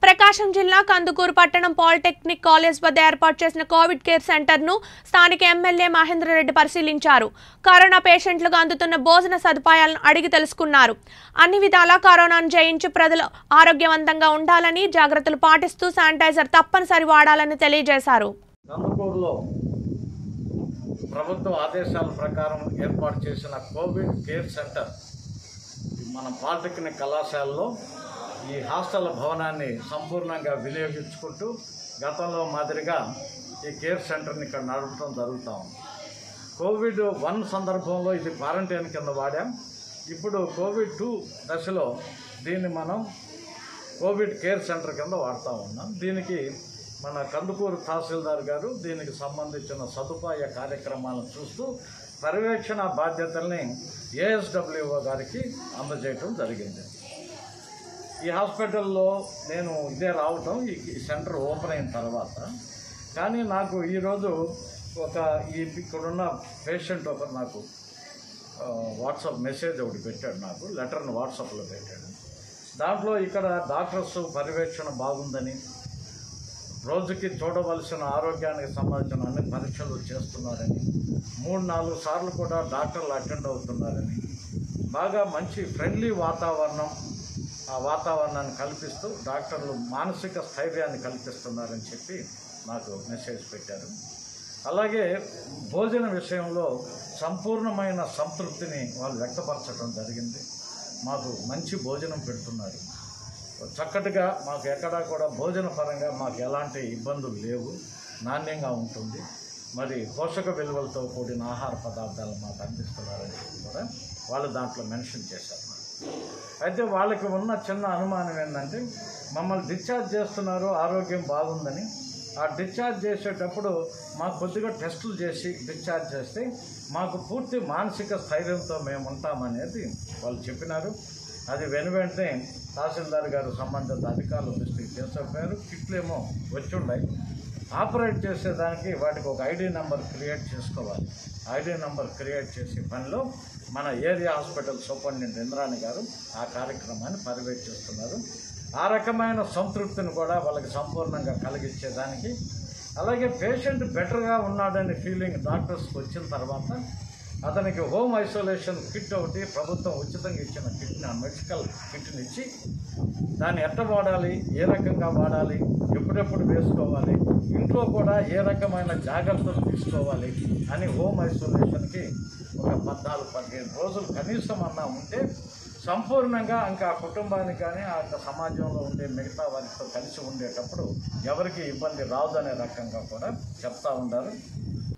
ప్రకాశం జిల్లా కందుకూరు పట్టణం polytechnic college వద్ద ఏర్పాటు చేసిన కోవిడ్ కేర్ సెంటర్ను స్థానిక ఎమ్మెల్యే మహేంద్రరెడ్డి పరిశీలించారు కరోనా పేషెంట్లకు అందుతున్న భోజన సదుపాయాలను అడిగి తెలుసుకున్నారు అన్ని విధాలా కరోనాను జయించి ప్రజలు ఆరోగ్యవంతంగా ఉండాలని జాగ్రత్తలు పాటిస్తూ శానిటైజర్ తప్పనిసరి వాడాలని తెలియజేశారు కందుకూరులో ప్రభుత్వ ఆదేశాల ప్రకారం ఏర్పాటు చేసిన కోవిడ్ కేర్ సెంటర్ మన పాలిటెక్నిక్ కళాశాలలో ఈ హాస్టల్ భవనాన్ని సంపూర్ణంగా వినియోగించుకుంటూ గతంలో మాదిరిగా ఈ కేర్ సెంటర్ని ఇక్కడ నడపడం జరుగుతూ ఉంది కోవిడ్ వన్ సందర్భంలో ఇది క్వారంటైన్ కింద వాడాం ఇప్పుడు కోవిడ్ టూ దశలో దీన్ని మనం కోవిడ్ కేర్ సెంటర్ కింద వాడుతూ ఉన్నాం దీనికి మన కందుకూరు తహసీల్దార్ గారు దీనికి సంబంధించిన సదుపాయ కార్యక్రమాలను చూస్తూ పర్యవేక్షణ బాధ్యతల్ని ఏఎస్డబ్ల్యూఓ గారికి అందజేయటం జరిగింది ఈ హాస్పిటల్లో నేను ఇదే రావటం ఈ ఈ సెంటర్ ఓపెన్ అయిన తర్వాత కానీ నాకు ఈరోజు ఒక ఈ ఇక్కడున్న పేషెంట్ ఒకరు నాకు ఆ, వాట్సాప్ మెసేజ్ ఒకటి పెట్టాడు నాకు లెటర్ని వాట్సాప్లో పెట్టాడు దాంట్లో ఇక్కడ డాక్టర్స్ పర్యవేక్షణ బాగుందని రోజుకి చూడవలసిన ఆరోగ్యానికి సంబంధించిన అన్ని పరీక్షలు చేస్తున్నారని మూడు నాలుగు సార్లు కూడా డాక్టర్లు అటెండ్ అవుతున్నారని బాగా మంచి ఫ్రెండ్లీ వాతావరణం ఆ వాతావరణాన్ని కల్పిస్తూ డాక్టర్లు మానసిక స్థైర్యాన్ని కల్పిస్తున్నారని చెప్పి నాకు మెసేజ్ పెట్టారు అలాగే భోజన విషయంలో సంపూర్ణమైన సంతృప్తిని వాళ్ళు వ్యక్తపరచడం జరిగింది మాకు మంచి భోజనం పెడుతున్నారు చక్కటిగా మాకు ఎక్కడా కూడా భోజన పరంగా మాకు ఎలాంటి ఇబ్బందులు లేవు నాణ్యంగా ఉంటుంది మరి పోషక విలువలతో కూడిన ఆహార పదార్థాలు మాకు అందిస్తున్నారని చెప్పి కూడా వాళ్ళు దాంట్లో మెన్షన్ చేశారు అయితే వాళ్ళకి ఉన్న చిన్న అనుమానం ఏంటంటే మమ్మల్ని డిశ్చార్జ్ చేస్తున్నారు ఆరోగ్యం బాగుందని ఆ డిశ్చార్జ్ చేసేటప్పుడు మాకు కొద్దిగా టెస్టులు చేసి డిశ్చార్జ్ చేస్తే మాకు పూర్తి మానసిక స్థైర్యంతో మేము ఉంటామనేది వాళ్ళు చెప్పినారు అది వెను వెంటనే తహసీల్దార్ గారు సంబంధిత అధికారుల దృష్టికి తీసుకుపోయారు కిట్లు ఏమో వచ్చి ఉన్నాయి ఆపరేట్ చేసేదానికి వాటికి ఒక ఐడి నెంబర్ క్రియేట్ చేసుకోవాలి ఐడి నెంబర్ క్రియేట్ చేసే పనిలో మన ఏరియా హాస్పిటల్ సూపరింటెండెంట్ ఇంద్రాణి గారు ఆ కార్యక్రమాన్ని పర్యవేక్షిస్తున్నారు ఆ రకమైన సంతృప్తిని కూడా వాళ్ళకి సంపూర్ణంగా కలిగించేదానికి అలాగే పేషెంట్ బెటర్గా ఉన్నాడనే ఫీలింగ్ డాక్టర్స్కి వచ్చిన తర్వాత అతనికి హోమ్ ఐసోలేషన్ కిట్ ఒకటి ప్రభుత్వం ఉచితంగా ఇచ్చిన కిట్ని ఆ మెడికల్ కిట్ని ఇచ్చి దాన్ని ఎట్ట వాడాలి ఏ రకంగా వాడాలి ఎప్పుడెప్పుడు వేసుకోవాలి ఇంట్లో కూడా ఏ రకమైన జాగ్రత్తలు తీసుకోవాలి అని హోమ్ ఐసోలేషన్కి ఒక పద్నాలుగు పదిహేను రోజులు కనీసం అన్నా ఉంటే సంపూర్ణంగా ఇంకా ఆ కుటుంబానికి కానీ ఆ యొక్క సమాజంలో ఉండే మిగతా వారితో కలిసి ఉండేటప్పుడు ఎవరికి ఇబ్బంది రాదు అనే రకంగా కూడా చెప్తా ఉండారు